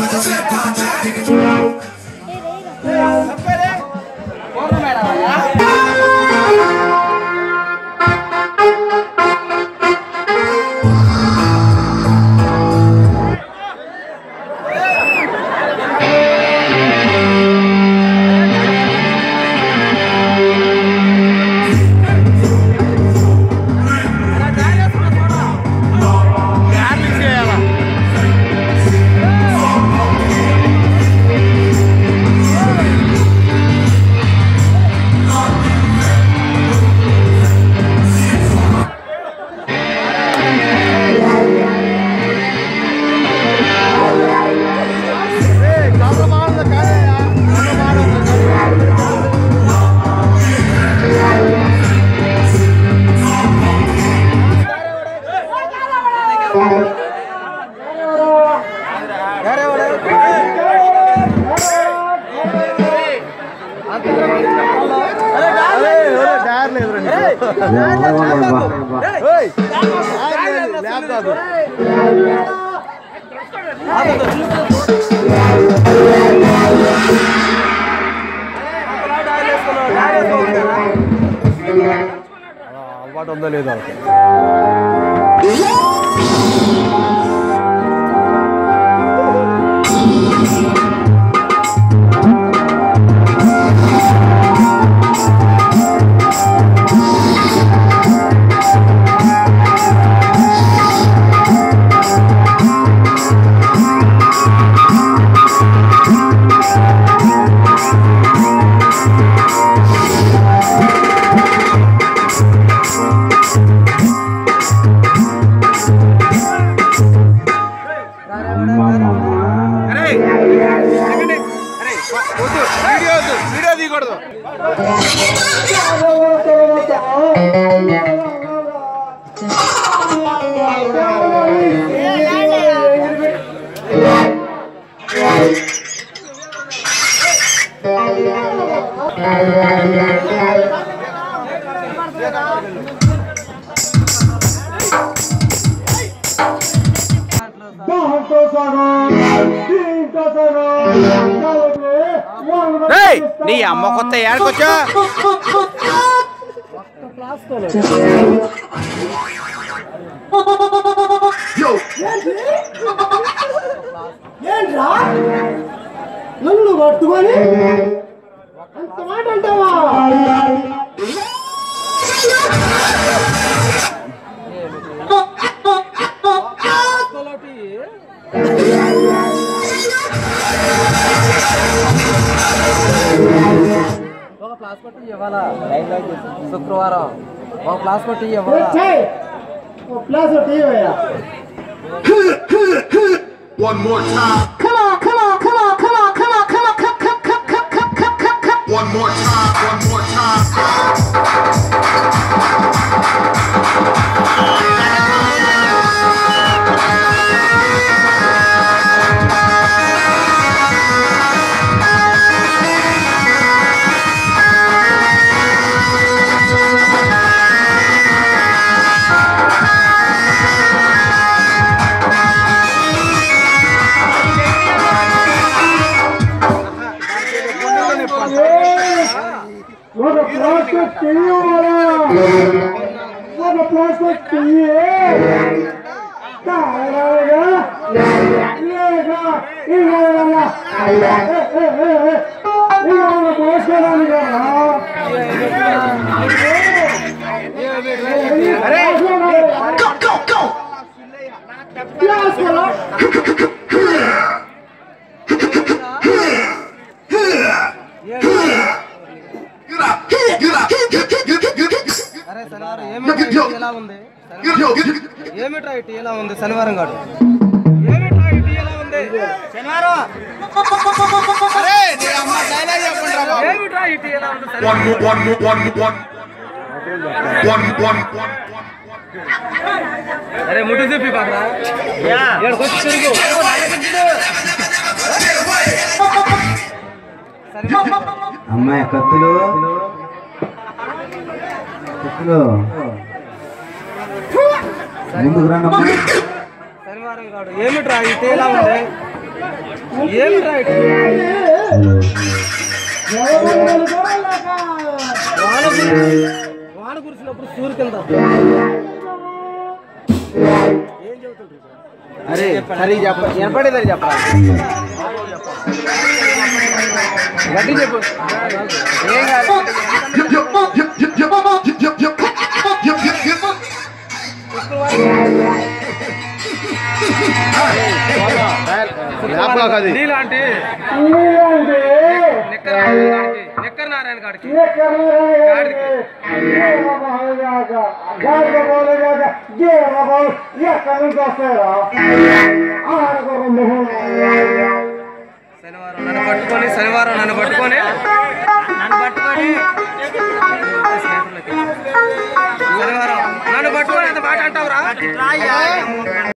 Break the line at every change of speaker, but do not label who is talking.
అలవాటు ఉందో లేదో వీడియో తీయకూడదు రేయ్, నీ అమ్మ కొత్త ఏడకొచ్చా
ఏంట్రా నన్ను పట్టుకొని అంత మాట అంటావా
ఒక క్లాస్ పట్టి ఇవ్వాలా శుక్రవారం ఒక క్లాస్ పట్టి ఇవ్వాలా
చెయ్ ఓ ప్లాస్ టీవీ అయ్యా
One more time.
Come on, come on, come on, come on, come on, come on, come, come, come, come, come, come, come, come.
One more time. One more time.
ఒక plastic TV ఒక plastic TV తాగరాగా లేక ఇవ్వాలా ఇవాళ పోసుకోవడానికి
Go, go, go. Get up. Get up. Get, get, get, get, get, get.
అరే శనివారం
Look at
ఏమిట్రా
yo.
ఇటు ఎలా ఉంది
Get, yo, get, get.
ఏమిట్రా ఇటు ఎలా ఉంది శనివారం కాదు ఏమిట్రా ఇటు ఎలా ఉంది ఏమిట్రా ఇటు ఎలా ఉంది శనివారం?
One more, one more, one more, one. One, one, one, one.
అరే ముట్టు చూపి పక్కన ఇక్కడికి వచ్చి తిరుగు
అమ్మాయి కత్తులు కత్తులు ముందుకు రండి అమ్మా
శనివారం కాదు ఏమిట్రా ఇటు ఎలా ఉంది ఏమి రైట్ వాన కురి- వాన కురిసినప్పుడు సూర్యు కింద ఏం చెబుతుండ్రు
అరే సరే చెప్ప వినపడేది చెప్పరా గట్టి చెప్పు ఏం కాదు ల్యాప్టాప్ అది
నీలాంటి నిక్కర్ నారాయణ గాడికి శనివారం నన్ను పట్టుకొని శనివారం నన్ను పట్టుకొని నన్ను పట్టుకొని శనివారం నన్ను పట్టుకొని ఎంత మాట అంటావురా